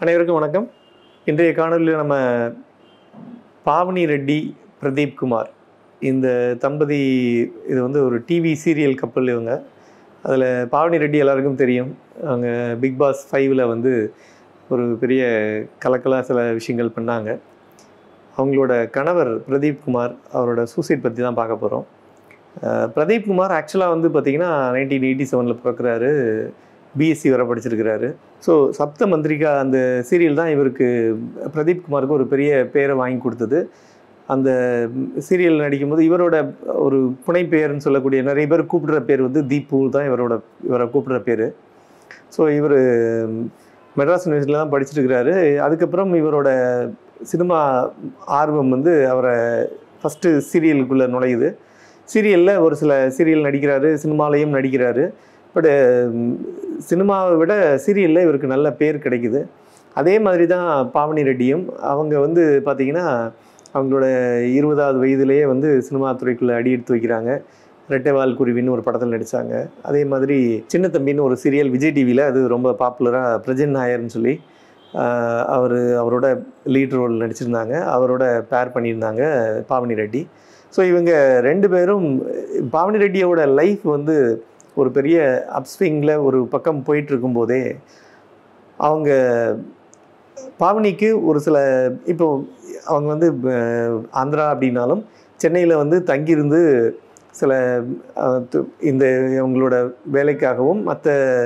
அனைவருக்கும் வணக்கம் இன்றைய காணொலியில் நம்ம பாவனி ரெட்டி பிரதீப் குமார் இந்த தம்பதி இது வந்து ஒரு டிவி சீரியல் கப்பல் இவங்க அதில் பாவனி ரெட்டி எல்லாருக்கும் தெரியும் அவங்க பிக் பாஸ் ஃபைவ்ல வந்து ஒரு பெரிய கலக்கலாக சில விஷயங்கள் பண்ணாங்க அவங்களோட கணவர் பிரதீப் குமார் அவரோட சூசைட் பற்றி தான் பார்க்க போகிறோம் பிரதீப் குமார் ஆக்சுவலாக வந்து பார்த்திங்கன்னா நைன்டீன் எயிட்டி செவனில் பிறக்கிறாரு பிஎஸ்சி வரை படிச்சிருக்கிறாரு ஸோ சப்த மந்திரிகா அந்த சீரியல் தான் இவருக்கு பிரதீப் குமாருக்கு ஒரு பெரிய பேரை வாங்கி கொடுத்தது அந்த சீரியல் நடிக்கும்போது இவரோட ஒரு புனைப்பெயர்னு சொல்லக்கூடிய நிறைய பேர் கூப்பிடுற பேர் வந்து தீப்பு தான் இவரோட இவரை கூப்பிடுற பேர் ஸோ இவர் மெட்ராஸ் யூனிவர்சிட்டியில் தான் படிச்சிருக்கிறாரு அதுக்கப்புறம் இவரோட சினிமா ஆர்வம் வந்து அவரை ஃபஸ்ட்டு சீரியலுக்குள்ளே நுழையுது சீரியலில் ஒரு சில சீரியல் நடிக்கிறாரு சினிமாலையும் நடிக்கிறாரு பட் சினிமாவை விட சீரியலில் இவருக்கு நல்ல பேர் கிடைக்குது அதே மாதிரி தான் பாவனி ரெட்டியும் அவங்க வந்து பார்த்திங்கன்னா அவங்களோட இருபதாவது வயதுலேயே வந்து சினிமா துறைக்குள்ளே அடி எடுத்து வைக்கிறாங்க ரெட்டைவால் குருவின்னு ஒரு படத்தில் நடித்தாங்க அதே மாதிரி சின்ன தம்பின்னு ஒரு சீரியல் விஜய் டிவியில் அது ரொம்ப பாப்புலராக பிரஜன் நாயர்னு சொல்லி அவர் அவரோட லீட் ரோல் நடிச்சிருந்தாங்க அவரோட பேர் பண்ணியிருந்தாங்க பாவனி ரெட்டி ஸோ இவங்க ரெண்டு பேரும் பாவனி ரெட்டியோட லைஃப் வந்து ஒரு பெரிய அப்ஸ்விங்கில் ஒரு பக்கம் போயிட்டு இருக்கும்போதே அவங்க பாவனிக்கு ஒரு சில இப்போ அவங்க வந்து அஹ், ஆந்திரா அப்படின்னாலும் சென்னையில் வந்து தங்கியிருந்து சில அஹ், து- இந்த அவங்களோட வேலைக்காகவும் மற்ற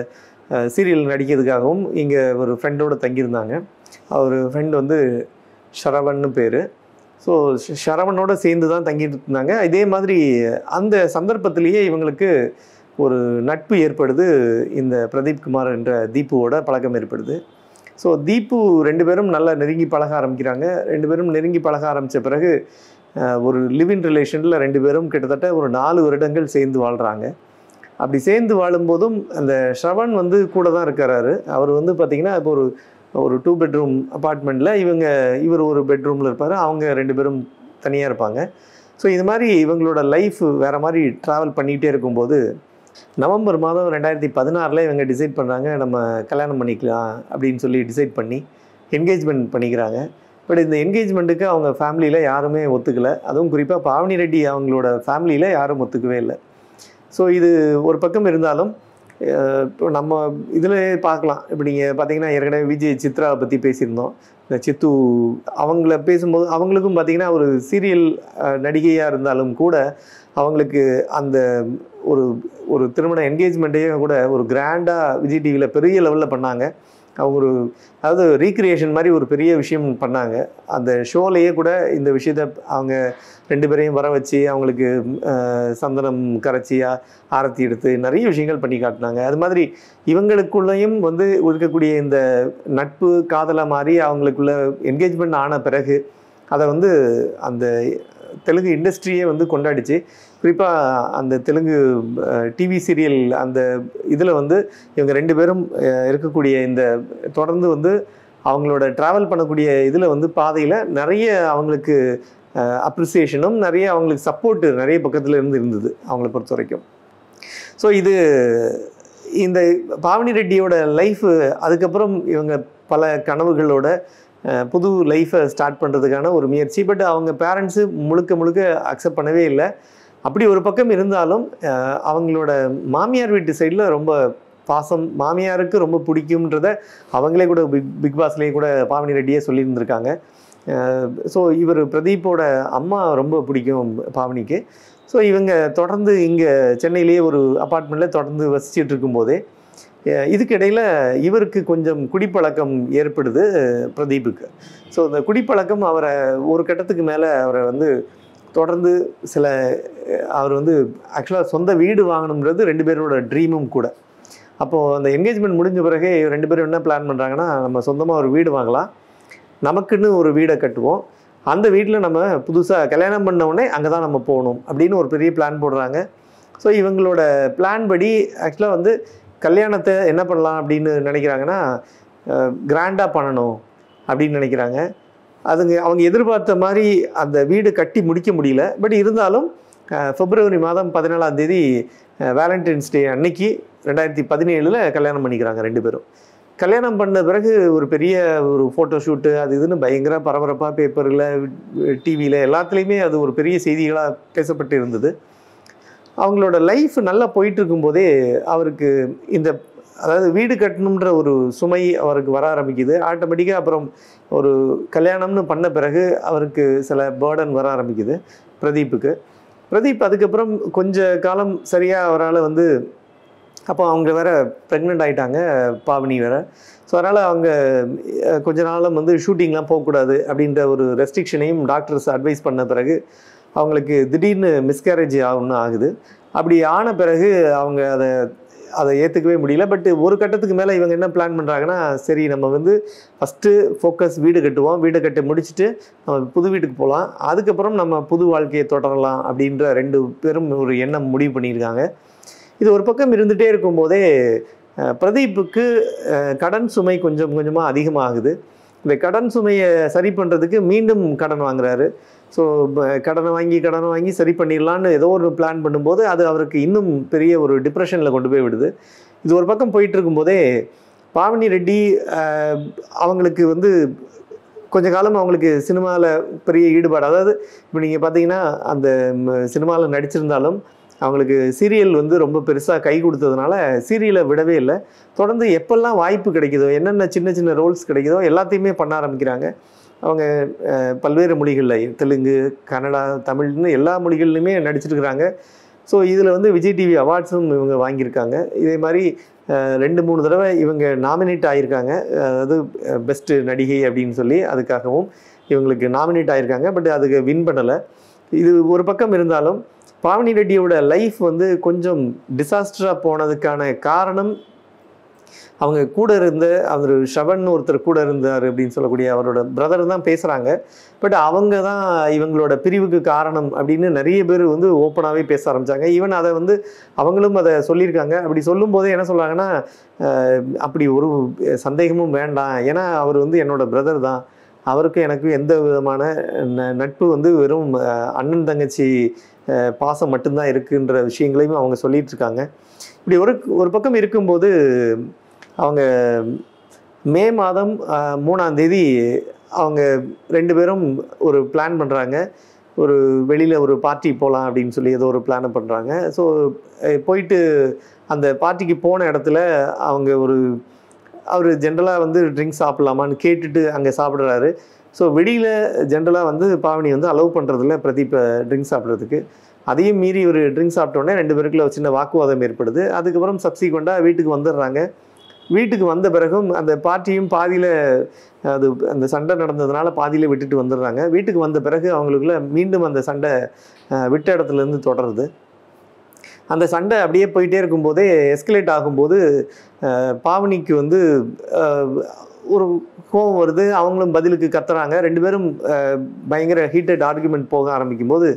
சீரியல் நடிக்கிறதுக்காகவும் இங்கே ஒரு ஃப்ரெண்டோடு தங்கியிருந்தாங்க அவர் ஃப்ரெண்ட் வந்து ஷரவன்னு பேர் ஸோ ஷரவனோட சேர்ந்து தான் தங்கிட்டு இருந்தாங்க இதே மாதிரி அந்த சந்தர்ப்பத்திலேயே இவங்களுக்கு ஒரு நட்பு ஏற்படுது இந்த பிரதீப் குமார் என்ற தீப்புவோட பழக்கம் ஏற்படுது ஸோ தீப்பு ரெண்டு பேரும் நல்லா நெருங்கி பழக ஆரம்பிக்கிறாங்க ரெண்டு பேரும் நெருங்கி பழக ஆரம்பித்த பிறகு அஹ், ஒரு லிவிங் ரிலேஷனில் ரெண்டு பேரும் கிட்டத்தட்ட ஒரு நாலு வருடங்கள் சேர்ந்து வாழ்கிறாங்க அப்படி சேர்ந்து வாழும்போதும் அந்த ஷ்ரவன் வந்து கூட தான் இருக்கிறாரு அவர் வந்து பார்த்திங்கன்னா இப்போ ஒரு ஒரு டூ பெட்ரூம் அப்பார்ட்மெண்ட்டில் இவங்க இவர் ஒரு பெட்ரூமில் இருப்பார் அவங்க ரெண்டு பேரும் தனியாக இருப்பாங்க ஸோ இது மாதிரி இவங்களோட லைஃப் வேறு மாதிரி ட்ராவல் பண்ணிகிட்டே இருக்கும்போது நவம்பர் மாதம் ரெண்டாயிரத்தி பதினாறில் இவங்க டிசைட் பண்ணுறாங்க நம்ம கல்யாணம் பண்ணிக்கலாம் அப்படின்னு சொல்லி டிசைட் பண்ணி என்கேஜ்மெண்ட் பண்ணிக்கிறாங்க பட் இந்த என்கேஜ்மெண்ட்டுக்கு அவங்க ஃபேமிலியில் யாருமே ஒத்துக்கலை அதுவும் குறிப்பாக பாவனி ரெட்டி அவங்களோட ஃபேமிலியில் யாரும் ஒத்துக்கவே இல்லை ஸோ இது ஒரு பக்கம் இருந்தாலும் அஹ், இப்போ நம்ம இதில் பார்க்கலாம் இப்போ நீங்கள் பார்த்தீங்கன்னா ஏற்கனவே விஜய் சித்ராவை பற்றி பேசியிருந்தோம் இந்த சித்து அவங்கள பேசும்போது அவங்களுக்கும் பார்த்தீங்கன்னா ஒரு சீரியல் நடிகையாக இருந்தாலும் கூட அவங்களுக்கு அந்த ஒரு ஒரு திருமண என்கேஜ்மெண்ட்டையே கூட ஒரு கிராண்டாக விஜய் டிவியில் பெரிய லெவலில் பண்ணாங்க அவங்க ஒரு அதாவது ரீக்ரியேஷன் மாதிரி ஒரு பெரிய விஷயம் பண்ணாங்க அந்த ஷோலையே கூட இந்த விஷயத்த அவங்க ரெண்டு பேரையும் வர வச்சு அவங்களுக்கு அஹ், சந்தனம் கரைச்சி ஆ- ஆரத்தி எடுத்து நிறைய விஷயங்கள் பண்ணி காட்டினாங்க அது மாதிரி இவங்களுக்குள்ளேயும் வந்து இருக்கக்கூடிய இந்த நட்பு காதலை மாதிரி அவங்களுக்குள்ள என்கேஜ்மெண்ட் ஆன பிறகு அதை வந்து அந்த தெலுங்கு இண்டஸ்ட்ரியே வந்து கொண்டாடிச்சு குறிப்பாக அந்த தெலுங்கு டிவி சீரியல் அந்த இதில் வந்து இவங்க ரெண்டு பேரும் அஹ், இருக்கக்கூடிய இந்த தொடர்ந்து வந்து அவங்களோட ட்ராவல் பண்ணக்கூடிய இதில் வந்து பாதையில் நிறைய அவங்களுக்கு அப்ரிசியேஷனும் நிறைய அவங்களுக்கு சப்போர்ட்டு நிறைய பக்கத்தில் இருந்து இருந்தது அவங்கள பொறுத்த வரைக்கும் ஸோ இது இந்த பாவனி ரெட்டியோட லைஃப் அதுக்கப்புறம் இவங்க பல கனவுகளோட அஹ், புது லைஃப்பை ஸ்டார்ட் பண்ணுறதுக்கான ஒரு முயற்சி பட் அவங்க பேரண்ட்ஸு முழுக்க முழுக்க அக்செப்ட் பண்ணவே இல்லை அப்படி ஒரு பக்கம் இருந்தாலும் அஹ், அவங்களோட மாமியார் வீட்டு சைடில் ரொம்ப பாசம் மாமியாருக்கு ரொம்ப பிடிக்கும்ன்றத அவங்களே கூட பிக் பிக் பாஸ்லேயே கூட பாவனி ரெட்டியே சொல்லியிருந்திருக்காங்க ஸோ இவர் பிரதீப்போட அம்மா ரொம்ப பிடிக்கும் பாவனிக்கு ஸோ இவங்க தொடர்ந்து இங்கே சென்னையிலேயே ஒரு அப்பார்ட்மெண்ட்டில் தொடர்ந்து வசிச்சுட்டு இருக்கும்போதே அஹ் இதுக்கிடையில் இவருக்கு கொஞ்சம் குடிப்பழக்கம் ஏற்படுது பிரதீப்புக்கு ஸோ இந்த குடிப்பழக்கம் அவரை ஒரு கட்டத்துக்கு மேலே அவரை வந்து தொடர்ந்து சில அஹ் அவர் வந்து ஆக்சுவலாக சொந்த வீடு வாங்கணுன்றது ரெண்டு பேரோட ட்ரீமும் கூட அப்போது அந்த என்கேஜ்மெண்ட் முடிஞ்ச பிறகு ரெண்டு பேரும் என்ன பிளான் பண்ணுறாங்கன்னா நம்ம சொந்தமாக ஒரு வீடு வாங்கலாம் நமக்குன்னு ஒரு வீடை கட்டுவோம் அந்த வீட்டில் நம்ம புதுசாக கல்யாணம் பண்ண உடனே அங்கே தான் நம்ம போகணும் அப்படின்னு ஒரு பெரிய பிளான் போடுறாங்க ஸோ இவங்களோட பிளான் படி ஆக்சுவலாக வந்து கல்யாணத்தை என்ன பண்ணலாம் அப்படின்னு நினைக்கிறாங்கன்னா கிராண்டாக பண்ணணும் அப்படின்னு நினைக்கிறாங்க அதுங்க அவங்க எதிர்பார்த்த மாதிரி அந்த வீடு கட்டி முடிக்க முடியல பட் இருந்தாலும் அஹ், பிப்ரவரி மாதம் பதினேழாம் தேதி வேலண்டைன்ஸ் டே அன்னைக்கு ரெண்டாயிரத்தி பதினேழில் கல்யாணம் பண்ணிக்கிறாங்க ரெண்டு பேரும் கல்யாணம் பண்ண பிறகு ஒரு பெரிய ஒரு ஃபோட்டோ ஷூட்டு அது இதுன்னு பயங்கர பரபரப்பாக பேப்பரில் டிவியில் எல்லாத்துலேயுமே அது ஒரு பெரிய செய்திகளாக பேசப்பட்டு இருந்தது அவங்களோட லைஃப் நல்லா போயிட்டு இருக்கும்போதே அவருக்கு இந்த அதாவது வீடு கட்டணுன்ற ஒரு சுமை அவருக்கு வர ஆரம்பிக்குது ஆட்டோமேட்டிக்காக அப்புறம் ஒரு கல்யாணம்னு பண்ண பிறகு அவருக்கு சில பேர்டன் வர ஆரம்பிக்குது பிரதீப்புக்கு பிரதீப் அதுக்கப்புறம் கொஞ்ச காலம் சரியாக அவரால் வந்து அப்போ அவங்க வேற ப்ரெக்னென்ட் ஆயிட்டாங்க பாவனி வேற ஸோ அதனால் அவங்க அஹ், கொஞ்ச நாளும் வந்து ஷூட்டிங்லாம் போகக்கூடாது அப்படின்ற ஒரு ரெஸ்ட்ரிக்ஷனையும் டாக்டர்ஸ் அட்வைஸ் பண்ண பிறகு அவங்களுக்கு திடீர்னு மிஸ்கேரேஜ் ஆகும்னு ஆகுது அப்படி ஆன பிறகு அவங்க அதை அதை ஏற்றுக்கவே முடியல பட் ஒரு கட்டத்துக்கு மேலே இவங்க என்ன பிளான் பண்ணுறாங்கன்னா சரி நம்ம வந்து ஃபஸ்ட்டு ஃபோக்கஸ் வீடு கட்டுவோம் வீடு கட்டி முடிச்சுட்டு நம்ம புது வீட்டுக்கு போகலாம் அதுக்கப்புறம் நம்ம புது வாழ்க்கையை தொடரலாம் அப்படின்ற ரெண்டு பேரும் ஒரு எண்ணம் முடிவு பண்ணியிருக்காங்க இது ஒரு பக்கம் இருந்துகிட்டே இருக்கும்போதே அஹ், பிரதீப்புக்கு அஹ், கடன் சுமை கொஞ்சம் கொஞ்சமாக அதிகமாகுது இந்த கடன் சுமையை சரி பண்ணுறதுக்கு மீண்டும் கடன் வாங்குறாரு ஸோ கடனை வாங்கி கடனை வாங்கி சரி பண்ணிடலான்னு ஏதோ ஒரு பிளான் பண்ணும்போது அது அவருக்கு இன்னும் பெரிய ஒரு டிப்ரெஷனில் கொண்டு போய் விடுது இது ஒரு பக்கம் போயிட்டு இருக்கும்போதே பாவனி ரெட்டி அஹ், அவங்களுக்கு வந்து கொஞ்ச காலம் அவங்களுக்கு சினிமாவில் பெரிய ஈடுபாடு அதாவது இப்போ நீங்கள் பார்த்தீங்கன்னா அந்த சினிமாவில் நடிச்சிருந்தாலும் அவங்களுக்கு சீரியல் வந்து ரொம்ப பெருசாக கை கொடுத்ததுனால சீரியலை விடவே இல்லை தொடர்ந்து எப்பெல்லாம் வாய்ப்பு கிடைக்குதோ என்னென்ன சின்ன சின்ன ரோல்ஸ் கிடைக்குதோ எல்லாத்தையுமே பண்ண ஆரம்பிக்கிறாங்க அவங்க அஹ், பல்வேறு மொழிகளில் தெலுங்கு கன்னடா தமிழ்னு எல்லா மொழிகள்லையுமே நடிச்சிருக்கிறாங்க ஸோ இதில் வந்து விஜய் டிவி அவார்ட்ஸும் இவங்க வாங்கியிருக்காங்க இதே மாதிரி அஹ், ரெண்டு மூணு தடவை இவங்க நாமினேட் ஆகியிருக்காங்க அதாவது பெஸ்ட்டு நடிகை அப்படின்னு சொல்லி அதுக்காகவும் இவங்களுக்கு நாமினேட் ஆகியிருக்காங்க பட் அதுக்கு வின் பண்ணலை இது ஒரு பக்கம் இருந்தாலும் பாவனி ரெட்டியோட லைஃப் வந்து கொஞ்சம் டிசாஸ்டராக போனதுக்கான காரணம் அவங்க கூட இருந்த அவர் ஷவன் ஒருத்தர் கூட இருந்தார் அப்படின்னு சொல்லக்கூடிய அவரோட பிரதர் தான் பேசுகிறாங்க பட் அவங்க தான் இவங்களோட பிரிவுக்கு காரணம் அப்படின்னு நிறைய பேர் வந்து ஓப்பனாகவே பேச ஆரம்பித்தாங்க ஈவன் அதை வந்து அவங்களும் அதை சொல்லியிருக்காங்க அப்படி சொல்லும்போதே என்ன சொல்கிறாங்கன்னா அப்படி ஒரு சந்தேகமும் வேண்டாம் ஏன்னா அவர் வந்து என்னோட பிரதர் தான் அவருக்கும் எனக்கும் எந்த விதமான ந- நட்பு வந்து வெறும் அஹ், அண்ணன் தங்கச்சி அஹ், பாசம் மட்டும்தான் இருக்குன்ற விஷயங்களையும் அவங்க சொல்லிட்டு இருக்காங்க இப்படி ஒரு ஒரு பக்கம் இருக்கும்போது அவங்க மே மாதம் அஹ், மூணாம் தேதி அவங்க ரெண்டு பேரும் ஒரு பிளான் பண்ணுறாங்க ஒரு வெளியில் ஒரு பார்ட்டி போகலாம் அப்படின்னு சொல்லி ஏதோ ஒரு பிளானை பண்ணுறாங்க ஸோ போயிட்டு அந்த பார்ட்டிக்கு போன இடத்துல அவங்க ஒரு அவர் ஜென்ரலாக வந்து ட்ரிங்க்ஸ் சாப்பிட்லாமான்னு கேட்டுட்டு அங்கே சாப்பிட்றாரு ஸோ வெளியில் ஜென்ரலாக வந்து பாவனி வந்து அலோவ் பண்ணுறதில்ல பிரதீப்பை ட்ரிங்க்ஸ் சாப்பிட்றதுக்கு அதையும் மீறி ஒரு ட்ரிங்க்ஸ் சாப்பிட்டோன்னே ரெண்டு பேருக்குள்ள ஒரு சின்ன வாக்குவாதம் ஏற்படுது அதுக்கப்புறம் சப்சிக்வெண்ட்டாக வீட்டுக்கு வந்துடுறாங்க வீட்டுக்கு வந்த பிறகும் அந்த பார்ட்டியும் பாதியில் அது அந்த சண்டை நடந்ததுனால பாதியில் விட்டுட்டு வந்துடுறாங்க வீட்டுக்கு வந்த பிறகு அவங்களுக்குள்ள மீண்டும் அந்த சண்டை அஹ், விட்ட இடத்துலேருந்து தொடருது அந்த சண்டை அப்படியே போயிட்டே இருக்கும்போதே எஸ்கலேட் ஆகும்போது அஹ், பாவனிக்கு வந்து அஹ், ஒரு கோவம் வருது அவங்களும் பதிலுக்கு கத்துறாங்க ரெண்டு பேரும் அஹ், பயங்கர ஹீட்டட் ஆர்குமெண்ட் போக ஆரம்பிக்கும் போது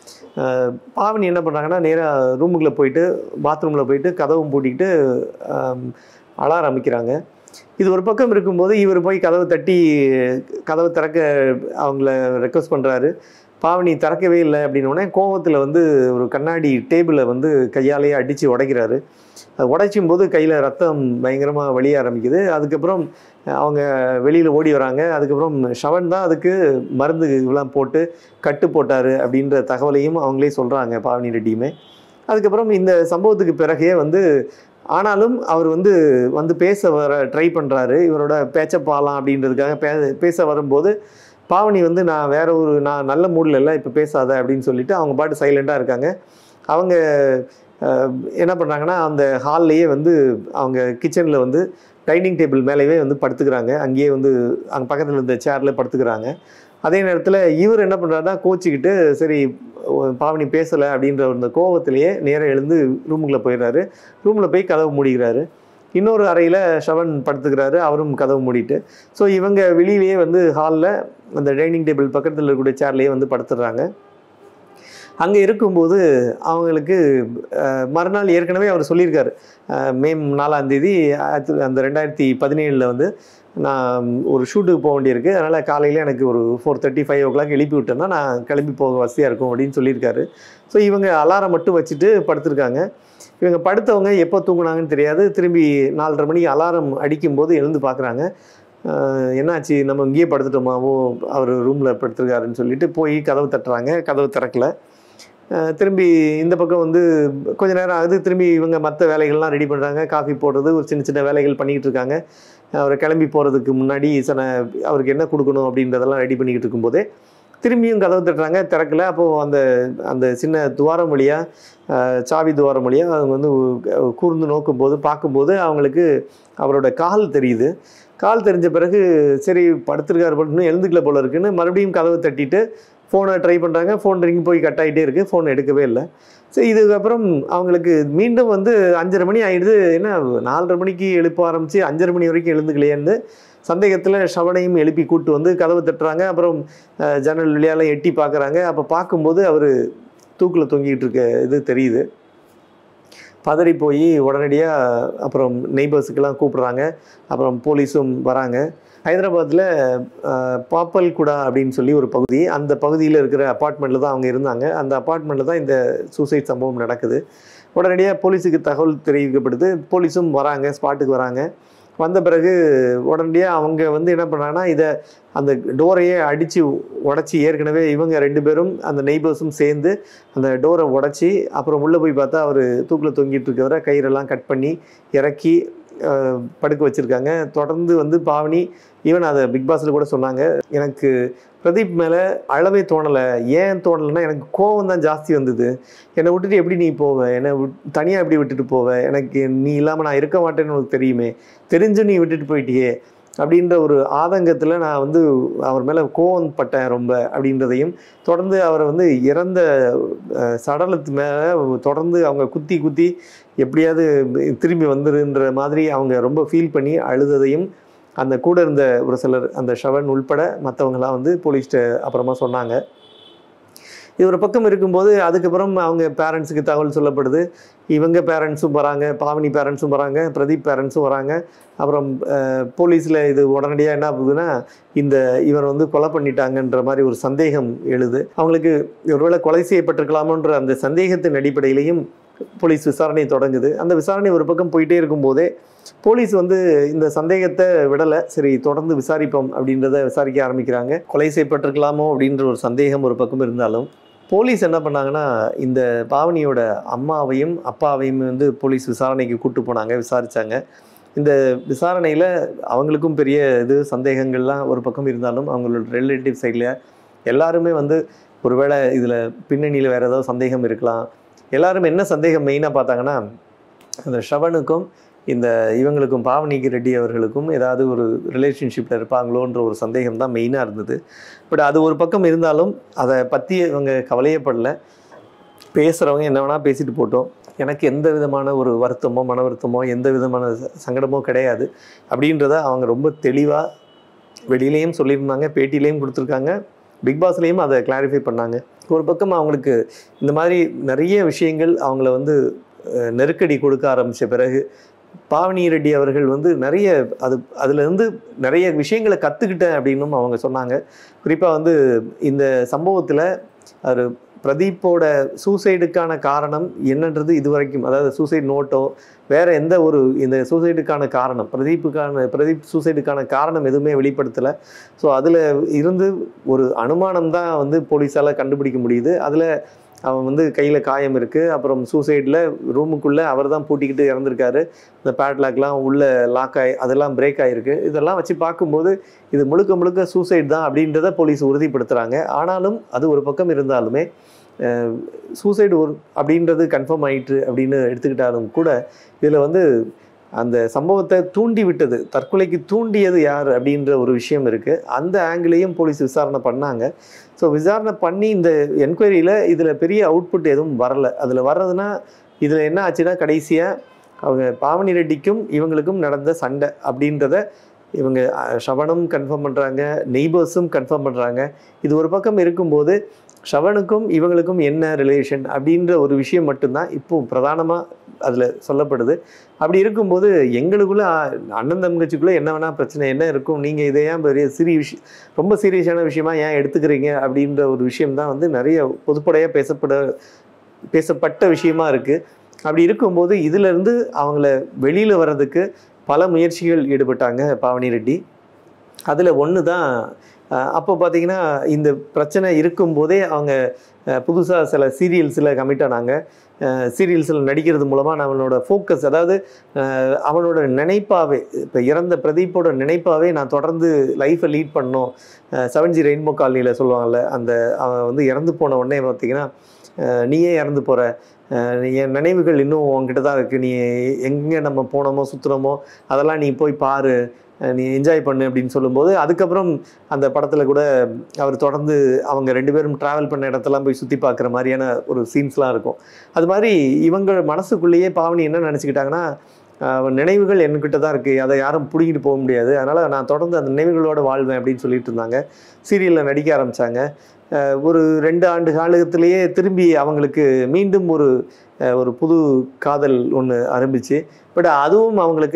அஹ், பாவனி என்ன பண்ணுறாங்கன்னா நேராக ரூமுக்குள்ளே போயிட்டு பாத்ரூமில் போயிட்டு கதவும் பூட்டிக்கிட்டு ஆம், அழ ஆரம்பிக்கிறாங்க இது ஒரு பக்கம் இருக்கும்போது இவர் போய் கதவை தட்டி கதவை திறக்க அவங்கள ரெக்வஸ்ட் பண்ணுறாரு பாவனி திறக்கவே இல்லை அப்படின்னோடனே கோவத்தில் வந்து ஒரு கண்ணாடி டேபிளை வந்து கையாலேயே அடித்து உடைக்கிறாரு அது உடைச்சும் போது கையில் ரத்தம் பயங்கரமாக வழிய ஆரம்பிக்குது அதுக்கப்புறம் அவங்க வெளியில் ஓடி வராங்க அதுக்கப்புறம் ஷவன் தான் அதுக்கு மருந்து இதெல்லாம் போட்டு கட்டு போட்டார் அப்படின்ற தகவலையும் அவங்களே சொல்கிறாங்க பாவனி ரெட்டியுமே அதுக்கப்புறம் இந்த சம்பவத்துக்கு பிறகே வந்து ஆனாலும் அவர் வந்து வந்து பேச வர ட்ரை பண்ணுறாரு இவரோட பேச்ச பாலாம் அப்படின்றதுக்காக பே பேச வரும்போது பாவனி வந்து நான் வேற ஒரு நான் நல்ல மூடில் இல்லை இப்போ பேசாத அப்படின்னு சொல்லிட்டு அவங்க பாட்டு சைலண்ட்டாக இருக்காங்க அவங்க அஹ், என்ன பண்ணுறாங்கன்னா அந்த ஹால்லையே வந்து அவங்க கிச்சனில் வந்து டைனிங் டேபிள் மேலேயே வந்து படுத்துக்கிறாங்க அங்கேயே வந்து அங்கே பக்கத்தில் இருந்த சேரில் படுத்துக்கிறாங்க அதே நேரத்தில் இவர் என்ன பண்ணுறாருன்னா கோச்சிக்கிட்டு சரி ஒ- பாவனி பேசலை அப்படின்ற அந்த கோவத்திலேயே நேராக எழுந்து ரூமுக்குள்ளே போயிடுறாரு ரூமில் போய் கதவு மூடிக்கிறாரு இன்னொரு அறையில் ஷவன் படுத்துக்கிறாரு அவரும் கதவு மூடிட்டு ஸோ இவங்க வெளியிலேயே வந்து ஹாலில் அந்த டைனிங் டேபிள் பக்கத்தில் இருக்கக்கூடிய சேர்லேயே வந்து படுத்துடுறாங்க அங்கே இருக்கும்போது அவங்களுக்கு அஹ், மறுநாள் ஏற்கனவே அவர் சொல்லியிருக்காரு அஹ், மே நாலாம் தேதி ஆயிரத்தி அந்த ரெண்டாயிரத்தி பதினேழில் வந்து நான் ஒரு ஷூட்டுக்கு போக வேண்டியிருக்கு அதனால் காலையில் எனக்கு ஒரு four thirty five o'clock எழுப்பி விட்டேன்னா நான் கிளம்பி போக வசதியாக இருக்கும் அப்படின்னு சொல்லியிருக்காரு ஸோ இவங்க அலாரம் மட்டும் வச்சுட்டு படுத்திருக்காங்க இவங்க படுத்தவங்க எப்போ தூங்குனாங்கன்னு தெரியாது திரும்பி நாலரை மணிக்கு அலாரம் அடிக்கும்போது எழுந்து பார்க்குறாங்க ஆஹ் என்னாச்சு நம்ம இங்கேயே படுத்துட்டோமாவோ அவர் ரூமில் படுத்திருக்காருன்னு சொல்லிட்டு போய் கதவு தட்டுறாங்க கதவு திறக்கல ஆஹ் திரும்பி இந்த பக்கம் வந்து கொஞ்ச நேரம் ஆகுது திரும்பி இவங்க மற்ற வேலைகள்லாம் ரெடி பண்ணுறாங்க காஃபி போடுறது ஒரு சின்ன சின்ன வேலைகள் பண்ணிக்கிட்டு இருக்காங்க அவர் கிளம்பி போகிறதுக்கு முன்னாடி சன அவருக்கு என்ன கொடுக்கணும் அப்படின்றதெல்லாம் ரெடி பண்ணிக்கிட்டு இருக்கும்போதே திரும்பியும் கதவு தட்டுறாங்க திறக்கல அப்போது அந்த அந்த சின்ன துவாரம் வழியாக சாவி துவாரம் வழியாக அவங்க வந்து உ- கூர்ந்து நோக்கும்போது பார்க்கும்போது அவங்களுக்கு அவரோட கால் தெரியுது கால் தெரிஞ்ச பிறகு சரி படுத்திருக்காரு போல இன்னும் எழுந்துக்கல போல இருக்குன்னு மறுபடியும் கதவை தட்டிட்டு ஃபோனை ட்ரை பண்ணுறாங்க ஃபோன் ரிங் போய் கட் ஆகிட்டே இருக்குது ஃபோன் எடுக்கவே இல்லை சரி இதுக்கப்புறம் அவங்களுக்கு மீண்டும் வந்து அஞ்சரை மணி ஆயிடுது என்ன நாலரை மணிக்கு எழுப்ப ஆரம்பித்து அஞ்சரை மணி வரைக்கும் எழுந்துக்கலையேன்னு சந்தேகத்தில் ஷவனையும் எழுப்பி கூட்டு வந்து கதவு தட்டுறாங்க அப்புறம் அஹ், ஜன்னல் வழியால எட்டி பார்க்குறாங்க அப்போ பார்க்கும்போது அவர் தூக்கில் தொங்கிட்டு இருக்க இது தெரியுது பதறி போய் உடனடியாக அப்புறம் நெய்பர்ஸுக்கெல்லாம் கூப்பிடுறாங்க அப்புறம் போலீஸும் வராங்க ஹைதராபாத்தில் பாப்பல்குடா அப்படின்னு சொல்லி ஒரு பகுதி அந்த பகுதியில் இருக்கிற அப்பார்ட்மெண்ட்டில் தான் அவங்க இருந்தாங்க அந்த அப்பார்ட்மெண்ட்டில் தான் இந்த சூசைட் சம்பவம் நடக்குது உடனடியாக போலீஸுக்கு தகவல் தெரிவிக்கப்படுது போலீஸும் வராங்க ஸ்பாட்டுக்கு வராங்க வந்த பிறகு உடனடியாக அவங்க வந்து என்ன பண்ணாங்கன்னா இதை அந்த டோரையே அடித்து உடச்சி ஏற்கனவே இவங்க ரெண்டு பேரும் அந்த நெய்பர்ஸும் சேர்ந்து அந்த டோரை உடச்சி அப்புறம் உள்ளே போய் பார்த்தா அவர் தூக்கில் தொங்கிட்டு இருக்கவரை கயிறெல்லாம் கட் பண்ணி இறக்கி அஹ், படுக்க வச்சுருக்காங்க தொடர்ந்து வந்து பாவனி ஈவன் அதை பிக் பாஸில் கூட சொன்னாங்க எனக்கு பிரதீப் மேலே அழவே தோணலை ஏன் தோணலைன்னா எனக்கு கோவம் தான் ஜாஸ்தி வந்தது என்னை விட்டுட்டு எப்படி நீ போவ என்னை தனியாக எப்படி விட்டுட்டு போவ எனக்கு நீ இல்லாமல் நான் இருக்க மாட்டேன்னு உனக்கு தெரியுமே தெரிஞ்சு நீ விட்டுட்டு போயிட்டியே அப்படின்ற ஒரு ஆதங்கத்தில் நான் வந்து அவர் மேலே கோவம் பட்டேன் ரொம்ப அப்படின்றதையும் தொடர்ந்து அவரை வந்து இறந்த அஹ், சடலத்து மேலே தொடர்ந்து அவங்க குத்தி குத்தி எப்படியாவது திரும்பி வந்துருன்ற மாதிரி அவங்க ரொம்ப ஃபீல் பண்ணி அழுததையும் அந்த கூட இருந்த ஒரு சிலர் அந்த ஷவன் உள்பட மற்றவங்களாம் வந்து போலீஸ்கிட்ட அப்புறமா சொன்னாங்க இது ஒரு பக்கம் இருக்கும்போது அதுக்கப்புறம் அவங்க பேரண்ட்ஸுக்கு தகவல் சொல்லப்படுது இவங்க பேரண்ட்ஸும் வராங்க பாவனி பேரண்ட்ஸும் வராங்க பிரதீப் பேரண்ட்ஸும் வராங்க அப்புறம் போலீஸில் இது உடனடியாக என்ன ஆகுதுன்னா இந்த இவர் வந்து கொலை பண்ணிட்டாங்கன்ற மாதிரி ஒரு சந்தேகம் எழுது அவங்களுக்கு ஒருவேளை கொலை செய்யப்பட்டிருக்கலாமோன்ற அந்த சந்தேகத்தின் அடிப்படையிலையும் போலீஸ் விசாரணை தொடங்குது அந்த விசாரணை ஒரு பக்கம் போயிட்டே இருக்கும்போதே போலீஸ் வந்து இந்த சந்தேகத்தை விடலை சரி தொடர்ந்து விசாரிப்போம் அப்படின்றத விசாரிக்க ஆரம்பிக்கிறாங்க கொலை செய்யப்பட்டிருக்கலாமோ அப்படின்ற ஒரு சந்தேகம் ஒரு பக்கம் இருந்தாலும் போலீஸ் என்ன பண்ணாங்கன்னா இந்த பாவனியோட அம்மாவையும் அப்பாவையும் வந்து போலீஸ் விசாரணைக்கு கூட்டு போனாங்க விசாரிச்சாங்க இந்த விசாரணையில் அவங்களுக்கும் பெரிய இது சந்தேகங்கள்லாம் ஒரு பக்கம் இருந்தாலும் அவங்களோட ரிலேட்டிவ் சைடில் எல்லாருமே வந்து ஒருவேளை இதில் பின்னணியில் வேறு ஏதாவது சந்தேகம் இருக்கலாம் எல்லாரும் என்ன சந்தேகம் மெயினாக பார்த்தாங்கன்னா அந்த ஷவனுக்கும் இந்த இவங்களுக்கும் பாவனிக்கு ரெட்டி அவர்களுக்கும் ஏதாவது ஒரு ரிலேஷன்ஷிப்பில் இருப்பாங்களோன்ற ஒரு சந்தேகம் தான் மெயினாக இருந்தது பட் அது ஒரு பக்கம் இருந்தாலும் அதை பற்றி இவங்க கவலையப்படலை பேசுகிறவங்க என்ன வேணால் பேசிட்டு போட்டோம் எனக்கு எந்த விதமான ஒரு வருத்தமோ மன வருத்தமோ எந்த விதமான ச- சங்கடமோ கிடையாது அப்படின்றத அவங்க ரொம்ப தெளிவாக வெளியிலையும் சொல்லியிருந்தாங்க பேட்டியிலையும் கொடுத்துருக்காங்க பிக் பாஸ்லேயும் அதை கிளாரிஃபை பண்ணாங்க ஒரு பக்கம் அவங்களுக்கு இந்த மாதிரி நிறைய விஷயங்கள் அவங்கள வந்து அஹ், நெருக்கடி கொடுக்க ஆரம்பித்த பிறகு பாவனி ரெட்டி அவர்கள் வந்து நிறைய அது அதுலேருந்து நிறைய விஷயங்களை கற்றுக்கிட்டேன் அப்படின்னும் அவங்க சொன்னாங்க குறிப்பாக வந்து இந்த சம்பவத்தில் அவர் பிரதீப்போட சூசைடுக்கான காரணம் என்னன்றது இதுவரைக்கும் அதாவது சூசைட் நோட்டோ வேற எந்த ஒரு இந்த சூசைடுக்கான காரணம் பிரதீப்புக்கான பிரதீப் சூசைடுக்கான காரணம் எதுவுமே வெளிப்படுத்தலை ஸோ அதில் இருந்து ஒரு அனுமானம் தான் வந்து போலீஸால் கண்டுபிடிக்க முடியுது அதில் அவன் வந்து கையில் காயம் இருக்குது அப்புறம் சூசைடில் ரூமுக்குள்ளே அவர் தான் பூட்டிக்கிட்டு இறந்துருக்காரு இந்த பேட்லாக்லாம் உள்ள லாக் ஆகி அதெல்லாம் பிரேக் ஆகிருக்கு இதெல்லாம் வச்சு பார்க்கும்போது இது முழுக்க முழுக்க சூசைட் தான் அப்படின்றத போலீஸ் உறுதிப்படுத்துகிறாங்க ஆனாலும் அது ஒரு பக்கம் இருந்தாலுமே சூசைடு ஒரு அப்படின்றது கன்ஃபார்ம் ஆயிற்று அப்படின்னு எடுத்துக்கிட்டாலும் கூட இதில் வந்து அந்த சம்பவத்தை தூண்டி விட்டது தற்கொலைக்கு தூண்டியது யார் அப்படின்ற ஒரு விஷயம் இருக்குது அந்த ஆங்கிளையும் போலீஸ் விசாரணை பண்ணாங்க ஸோ விசாரணை பண்ணி இந்த என்கொயரியில் இதில் பெரிய அவுட்புட் எதுவும் வரலை அதில் வர்றதுன்னா இதில் என்ன ஆச்சுன்னா கடைசியாக அவங்க பாவனி ரெட்டிக்கும் இவங்களுக்கும் நடந்த சண்டை அப்படின்றத இவங்க அஹ், ஷவனும் கன்ஃபார்ம் பண்ணுறாங்க நெய்பர்ஸும் கன்ஃபார்ம் பண்ணுறாங்க இது ஒரு பக்கம் இருக்கும்போது ஷவனுக்கும் இவங்களுக்கும் என்ன ரிலேஷன் அப்படின்ற ஒரு விஷயம் மட்டும்தான் இப்போ பிரதானமாக அதில் சொல்லப்படுது அப்படி இருக்கும்போது எங்களுக்குள்ள ஆ, அண்ணன் தங்கச்சிக்குள்ளே என்ன வேணால் பிரச்சனை என்ன இருக்கும் நீங்கள் இதை ஏன் பெரிய சிறிய விஷயம் ரொம்ப சீரியஸான விஷயமா ஏன் எடுத்துக்கிறீங்க அப்படின்ற ஒரு விஷயம் தான் வந்து நிறைய பொதுப்படையாக பேசப்பட பேசப்பட்ட விஷயமா இருக்குது அப்படி இருக்கும்போது இதிலிருந்து அவங்கள வெளியில் வர்றதுக்கு பல முயற்சிகள் ஈடுபட்டாங்க பாவனி ரெட்டி அதில் ஒன்று தான் அப்போ பார்த்தீங்கன்னா இந்த பிரச்சனை இருக்கும்போதே அவங்க புதுசாக சில சீரியல்ஸில் கமிட் ஆனாங்க சீரியல்ஸில் நடிக்கிறது மூலமாக நம்மளோட ஃபோக்கஸ் அதாவது அஹ், அவனோட நினைப்பாவே இப்போ இறந்த பிரதீப்போட நினைப்பாவே நான் தொடர்ந்து லைஃப்பை லீட் பண்ணணும் செவன் ஜி ரெயின்போ காலனியில் சொல்லுவாங்கல்ல அந்த அவன் வந்து இறந்து போன உடனே பார்த்தீங்கன்னா அஹ், நீயே இறந்து போகிற என் நினைவுகள் இன்னும் உன்கிட்ட தான் இருக்குது நீ எங்கே நம்ம போனோமோ சுற்றுனோமோ அதெல்லாம் நீ போய் பாரு அஹ் நீ என்ஜாய் பண்ணு அப்படின்னு சொல்லும்போது அதுக்கப்புறம் அந்த படத்தில் கூட அவர் தொடர்ந்து அவங்க ரெண்டு பேரும் ட்ராவல் பண்ண இடத்தெல்லாம் போய் சுற்றி பார்க்குற மாதிரியான ஒரு சீன்ஸ்லாம் இருக்கும் அது மாதிரி இவங்க மனசுக்குள்ளேயே பாவனி என்ன நினச்சிக்கிட்டாங்கன்னா அவன் நினைவுகள் என்கிட்ட தான் இருக்குது அதை யாரும் பிடிங்கிட்டு போக முடியாது அதனால் நான் தொடர்ந்து அந்த நினைவுகளோட வாழ்வேன் அப்படின்னு சொல்லிட்டு இருந்தாங்க சீரியலில் நடிக்க ஆரம்பித்தாங்க ஒரு ரெண்டு ஆண்டு காலத்திலேயே திரும்பி அவங்களுக்கு மீண்டும் ஒரு அஹ், ஒரு புது காதல் ஒன்று ஆரம்பிச்சு பட் அதுவும் அவங்களுக்கு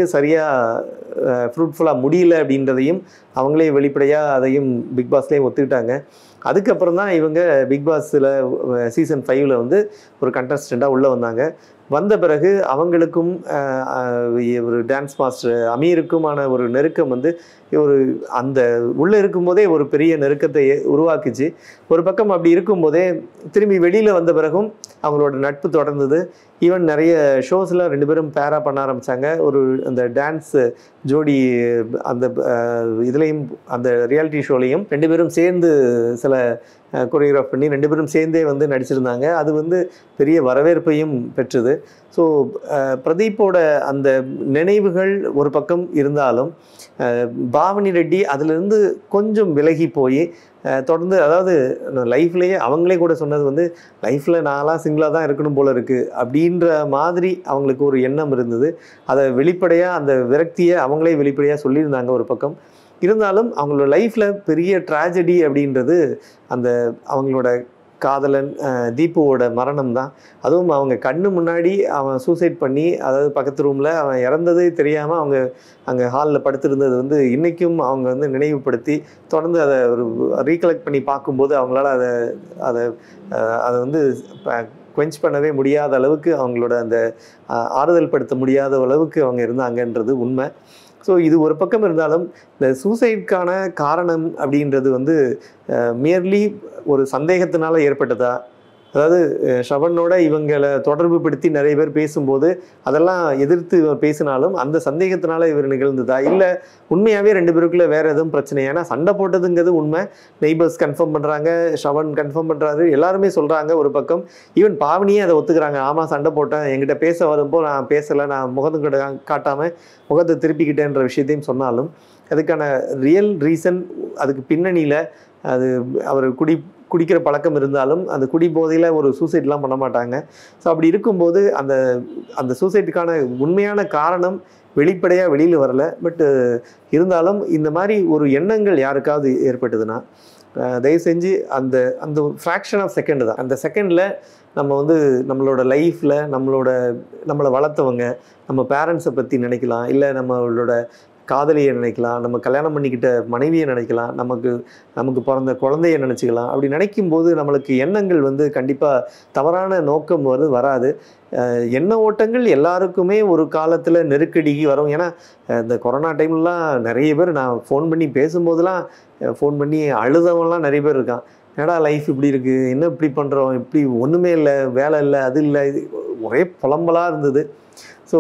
சரியாக ஃப்ரூட்ஃபுல்லாக முடியல அப்படின்றதையும் அவங்களே வெளிப்படையாக அதையும் பிக் பாஸ்லேயே ஒத்துக்கிட்டாங்க அதுக்கப்புறம் தான் இவங்க பிக் பாஸில் சீசன் ஃபைவ்ல வந்து ஒரு கண்டஸ்டண்ட்டாக உள்ளே வந்தாங்க வந்த பிறகு அவங்களுக்கும் அஹ், அஹ், ஒரு டான்ஸ் மாஸ்டர் அமீருக்குமான ஒரு நெருக்கம் வந்து ஒரு அந்த உள்ளே இருக்கும்போதே ஒரு பெரிய நெருக்கத்தை ஏ- உருவாக்குச்சு ஒரு பக்கம் அப்படி இருக்கும்போதே திரும்பி வெளியில் வந்த பிறகும் அவங்களோட நட்பு தொடர்ந்தது ஈவன் நிறைய ஷோஸ்லாம் ரெண்டு பேரும் பேரா பண்ண ஆரம்பித்தாங்க ஒரு அந்த டான்ஸ் ஜோடி அந்த இதுலேயும் அந்த ரியாலிட்டி ஷோலையும் ரெண்டு பேரும் சேர்ந்து சில கொரியோகிராஃப் பண்ணி ரெண்டு பேரும் சேர்ந்தே வந்து நடிச்சிருந்தாங்க அது வந்து பெரிய வரவேற்பையும் பெற்றது ஸோ பிரதீப்போட அந்த நினைவுகள் ஒரு பக்கம் இருந்தாலும் அஹ், பாவனி ரெட்டி அதிலிருந்து கொஞ்சம் விலகி போய் அஹ், தொடர்ந்து அதாவது லைஃப்லேயே அவங்களே கூட சொன்னது வந்து லைஃப்பில் நான்லாம் சிங்கிளாக தான் இருக்கணும் போல இருக்குது அப்படின்ற மாதிரி அவங்களுக்கு ஒரு எண்ணம் இருந்தது அதை வெளிப்படையாக அந்த விரக்தியை அவங்களே வெளிப்படையாக சொல்லியிருந்தாங்க ஒரு பக்கம் இருந்தாலும் அவங்களோட லைஃப்பில் பெரிய ட்ராஜடி அப்படின்றது அந்த அவங்களோட காதலன் அஹ், தீபுவோட மரணம் தான் அதுவும் அவங்க கண்ணு முன்னாடி அவன் சூசைட் பண்ணி அதாவது பக்கத்து ரூமில் அவன் இறந்ததே தெரியாமல் அவங்க அங்கே ஹாலில் படுத்திருந்தது வந்து இன்றைக்கும் அவங்க வந்து நினைவுபடுத்தி தொடர்ந்து அதை ஒரு ரீகலெக்ட் பண்ணி பார்க்கும்போது அவங்களால அதை அதை அஹ், அதை வந்து குவென்ச் பண்ணவே முடியாத அளவுக்கு அவங்களோட அந்த அஹ், ஆறுதல் படுத்த முடியாத அளவுக்கு அவங்க இருந்தாங்கன்றது உண்மை ஸோ இது ஒரு பக்கம் இருந்தாலும் இந்த சூசைட்கான காரணம் அப்படின்றது வந்து மியர்லி ஒரு சந்தேகத்தினால ஏற்பட்டதா அதாவது அஹ், ஷவனோட இவங்களை தொடர்பு படுத்தி நிறைய பேர் பேசும்போது அதெல்லாம் எதிர்த்து இவர் பேசினாலும் அந்த சந்தேகத்தினால இவர் நிகழ்ந்ததா இல்லை உண்மையாகவே ரெண்டு பேருக்குள்ள வேற எதுவும் பிரச்சனை ஏன்னா சண்டை போட்டதுங்கிறது உண்மை நெய்பர்ஸ் கன்ஃபார்ம் பண்ணுறாங்க ஷவன் கன்ஃபார்ம் பண்ணுறாரு எல்லாருமே சொல்கிறாங்க ஒரு பக்கம் ஈவன் பாவனியே அதை ஒத்துக்கிறாங்க ஆமாம் சண்டை போட்டேன் என்கிட்ட பேச வரும்போ நான் பேசலை நான் முகத்தும் கிட்ட காட்டாமல் முகத்தை திருப்பிக்கிட்டேன்ற விஷயத்தையும் சொன்னாலும் அதுக்கான ரியல் ரீசன் அதுக்கு பின்னணியில் அது அவர் குடி குடிக்கிற பழக்கம் இருந்தாலும் அந்த குடி போதையில் ஒரு சூசைட்லாம் பண்ண மாட்டாங்க ஸோ அப்படி இருக்கும்போது அந்த அந்த சூசைட்டுக்கான உண்மையான காரணம் வெளிப்படையாக வெளியில் வரல பட்டு இருந்தாலும் இந்த மாதிரி ஒரு எண்ணங்கள் யாருக்காவது ஏற்பட்டதுன்னா அஹ், தயவு செஞ்சு அந்த அந்த ஒரு ஃப்ராக்ஷன் ஆஃப் செகண்ட் தான் அந்த செகண்டில் நம்ம வந்து நம்மளோட லைஃப்பில் நம்மளோட நம்மளை வளர்த்தவங்க நம்ம பேரண்ட்ஸை பற்றி நினைக்கலாம் இல்லை நம்மளோட காதலியை நினைக்கலாம் நம்ம கல்யாணம் பண்ணிக்கிட்ட மனைவியை நினைக்கலாம் நமக்கு நமக்கு பிறந்த குழந்தைய நினச்சிக்கலாம் அப்படி நினைக்கும் போது நம்மளுக்கு எண்ணங்கள் வந்து கண்டிப்பாக தவறான நோக்கம் வந்து வராது அஹ் எண்ண ஓட்டங்கள் எல்லாருக்குமே ஒரு காலத்தில் நெருக்கடிக்கு வரும் ஏன்னா அஹ் இந்த கொரோனா டைம்லலாம் நிறைய பேர் நான் ஃபோன் பண்ணி பேசும்போதெல்லாம் ஃபோன் பண்ணி அழுதவன்லாம் நிறைய பேர் இருக்கான் என்னடா லைஃப் இப்படி இருக்குது என்ன இப்படி பண்ணுறோம் இப்படி ஒன்றுமே இல்லை வேலை இல்லை அது இல்லை இது ஒரே புலம்பலாக இருந்தது ஸோ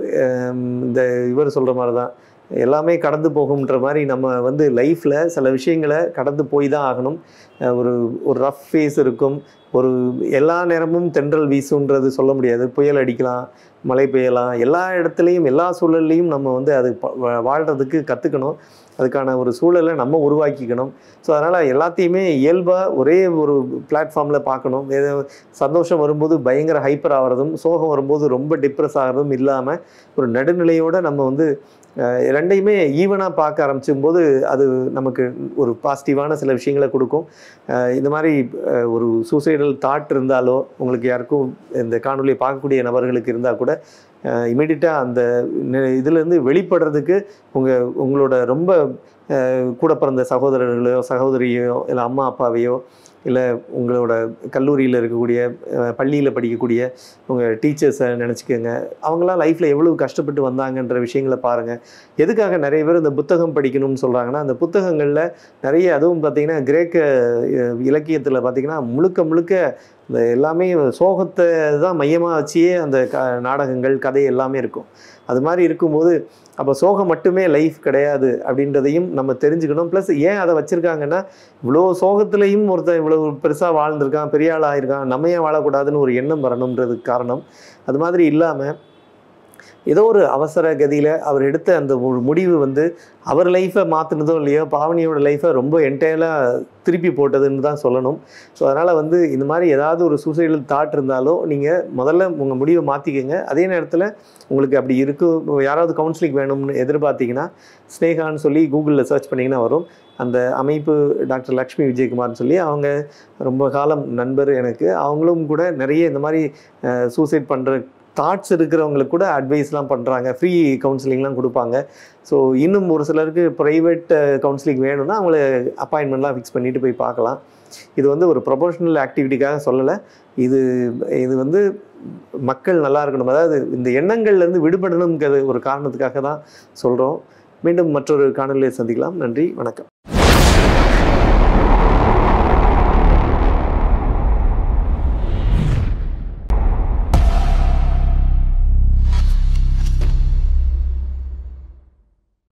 இந்த இவர் சொல்கிற மாதிரி தான் எல்லாமே கடந்து போகும்ன்ற மாதிரி நம்ம வந்து லைஃப்பில் சில விஷயங்களை கடந்து போய் தான் ஆகணும் அஹ் ஒரு ஒரு ரஃப் ஃபேஸ் இருக்கும் ஒரு எல்லா நேரமும் தென்றல் வீசுன்றது சொல்ல முடியாது புயல் அடிக்கலாம் மழை பெய்யலாம் எல்லா இடத்துலையும் எல்லா சூழல்லையும் நம்ம வந்து அது ப- வா- வாழ்றதுக்கு கற்றுக்கணும் அதுக்கான ஒரு சூழலை நம்ம உருவாக்கிக்கணும் ஸோ அதனால் எல்லாத்தையுமே இயல்பாக ஒரே ஒரு பிளாட்ஃபார்மில் பார்க்கணும் ஏதோ சந்தோஷம் வரும்போது பயங்கர ஹைப்பர் ஆகிறதும் சோகம் வரும்போது ரொம்ப டிப்ரெஸ் ஆகிறதும் இல்லாமல் ஒரு நடுநிலையோடு நம்ம வந்து அஹ், ரெண்டையுமே ஈவனாக பார்க்க ஆரம்பிச்சும் போது அது நமக்கு ஒரு பாசிட்டிவான சில விஷயங்களை கொடுக்கும் அஹ், இந்த மாதிரி அஹ், ஒரு சூசைடல் தாட் இருந்தாலோ உங்களுக்கு யாருக்கும் இந்த காணொலியை பார்க்கக்கூடிய நபர்களுக்கு இருந்தால் கூட இமீடியட்டாக அந்த நி- இதுலேருந்து வெளிப்படுறதுக்கு உங்கள் உங்களோட ரொம்ப அஹ், கூட பிறந்த சகோதரர்களையோ சகோதரியோ இல்லை அம்மா அப்பாவையோ இல்லை உங்களோட கல்லூரியில் இருக்கக்கூடிய பள்ளியில் படிக்கக்கூடிய உங்கள் டீச்சர்ஸை நினச்சிக்கோங்க அவங்களாம் லைஃப்பில் எவ்வளவு கஷ்டப்பட்டு வந்தாங்கன்ற விஷயங்களை பாருங்கள் எதுக்காக நிறைய பேர் இந்த புத்தகம் படிக்கணும்னு சொல்கிறாங்கன்னா அந்த புத்தகங்களில் நிறைய அதுவும் பார்த்திங்கன்னா கிரேக்க அஹ், இலக்கியத்தில் பார்த்திங்கன்னா முழுக்க முழுக்க இந்த எல்லாமே சோகத்தை தான் மையமாக வச்சியே அந்த க நாடகங்கள் கதை எல்லாமே இருக்கும் அது மாதிரி இருக்கும்போது அப்போ சோகம் மட்டுமே லைஃப் கிடையாது அப்படின்றதையும் நம்ம தெரிஞ்சுக்கணும் ப்ளஸ் ஏன் அதை வச்சுருக்காங்கன்னா இவ்வளோ சோகத்துலேயும் ஒருத்தன் இவ்வளோ பெருசாக வாழ்ந்திருக்கான் பெரிய ஆள் ஆயிருக்கான் நம்ம ஏன் வாழக்கூடாதுன்னு ஒரு எண்ணம் வரணுன்றதுக்கு காரணம் அது மாதிரி இல்லாமல் ஏதோ ஒரு அவசர கதியில் அவர் எடுத்த அந்த ஒரு முடிவு வந்து அவர் லைஃப்பை மாற்றினதோ இல்லையோ பாவனியோட லைஃப்பை ரொம்ப என்டையலாக திருப்பி போட்டதுன்னு தான் சொல்லணும் ஸோ அதனால் வந்து இந்த மாதிரி ஏதாவது ஒரு சூசைடல் தாட் இருந்தாலும் நீங்கள் முதல்ல உங்கள் முடிவை மாற்றிக்கங்க அதே நேரத்தில் உங்களுக்கு அப்படி இருக்கும் யாராவது கவுன்சிலிங் வேணும்னு எதிர்பார்த்தீங்கன்னா ஸ்னேகான்னு சொல்லி கூகுளில் சர்ச் பண்ணிங்கன்னா வரும் அந்த அமைப்பு டாக்டர் லக்ஷ்மி விஜயகுமார்னு சொல்லி அவங்க ரொம்ப காலம் நண்பர் எனக்கு அவங்களும் கூட நிறைய இந்த மாதிரி சூசைட் பண்ணுற தாட்ஸ் இருக்கிறவங்களுக்கு கூட அட்வைஸ்லாம் பண்ணுறாங்க ஃப்ரீ கவுன்சிலிங்லாம் கொடுப்பாங்க ஸோ இன்னும் ஒரு சிலருக்கு ப்ரைவேட் கவுன்சிலிங் வேணும்னா அவங்கள அப்பாயின்மெண்ட்லாம் ஃபிக்ஸ் பண்ணிட்டு போய் பார்க்கலாம் இது வந்து ஒரு ப்ரொபோஷனல் ஆக்டிவிட்டிக்காக சொல்லலை இது இது வந்து மக்கள் நல்லா இருக்கணும் அதாவது இந்த எண்ணங்கள்லேருந்து விடுபடணுங்கிறது ஒரு காரணத்துக்காக தான் சொல்கிறோம் மீண்டும் மற்றொரு காணொலியை சந்திக்கலாம் நன்றி வணக்கம்